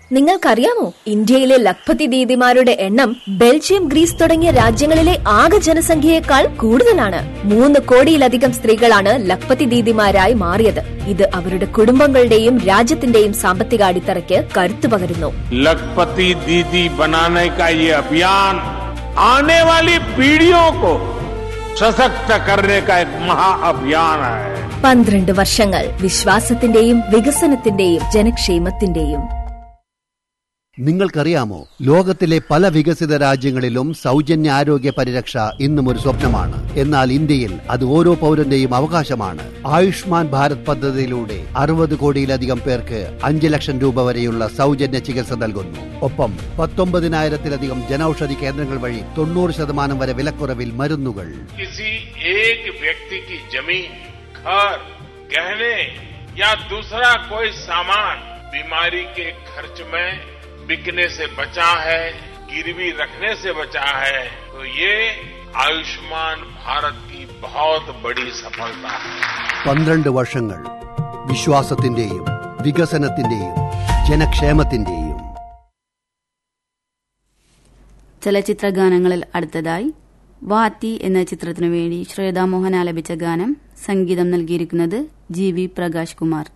നിങ്ങൾക്കറിയാമോ ഇന്ത്യയിലെ ലഖ്പതി ദീദിമാരുടെ എണ്ണം ബെൽജിയം ഗ്രീസ് തുടങ്ങിയ രാജ്യങ്ങളിലെ ആകെ ജനസംഖ്യയേക്കാൾ കൂടുതലാണ് മൂന്ന് കോടിയിലധികം സ്ത്രീകളാണ് ലഖ്പതി ദീദിമാരായി മാറിയത് ഇത് അവരുടെ കുടുംബങ്ങളുടെയും രാജ്യത്തിന്റെയും സാമ്പത്തിക അടിത്തറയ്ക്ക് കരുത്തു പകരുന്നു लखपति दीदी बनाने का ये अभियान आने वाली पीढ़ियों को सशक्त करने का एक महाअभियान है പന്ത്രണ്ട് വർഷങ്ങൾ വിശ്വാസത്തിന്റെയും വികസനത്തിന്റെയും ജനക്ഷേമത്തിന്റെയും നിങ്ങൾക്കറിയാമോ ലോകത്തിലെ പല വികസിത രാജ്യങ്ങളിലും സൗജന്യ ആരോഗ്യ പരിരക്ഷ ഇന്നും ഒരു സ്വപ്നമാണ് എന്നാൽ ഇന്ത്യയിൽ അത് ഓരോ പൗരന്റെയും അവകാശമാണ് ആയുഷ്മാൻ ഭാരത് പദ്ധതിയിലൂടെ അറുപത് കോടിയിലധികം പേർക്ക് അഞ്ച് ലക്ഷം രൂപ വരെയുള്ള സൗജന്യ ചികിത്സ നൽകുന്നു ഒപ്പം പത്തൊമ്പതിനായിരത്തിലധികം ജനൌഷധി കേന്ദ്രങ്ങൾ വഴി തൊണ്ണൂറ് ശതമാനം വരെ വിലക്കുറവിൽ മരുന്നുകൾ किसी एक व्यक्ति की जमीन घर गहने या दूसरा कोई सामान बीमारी के खर्च में बिकने से बचा है गिरवी रखने से बचा है तो ये आयुष्मान भारत की बहुत बड़ी सफलता है പന്ത്രണ്ട് വർഷങ്ങൾ വിശ്വാസത്തിന്റെയും വികസനത്തിന്റെയും ജനക്ഷേമത്തിന്റെയും ചലച്ചിത്ര ഗാനങ്ങളിൽ അടുത്തതായി വാത്തി എന്ന ചിത്രത്തിനു വേണ്ടി ശ്വേതാ മോഹൻ ആലപിച്ച ഗാനം സംഗീതം നൽകിയിരിക്കുന്നത് ജി വി പ്രകാശ് കുമാർ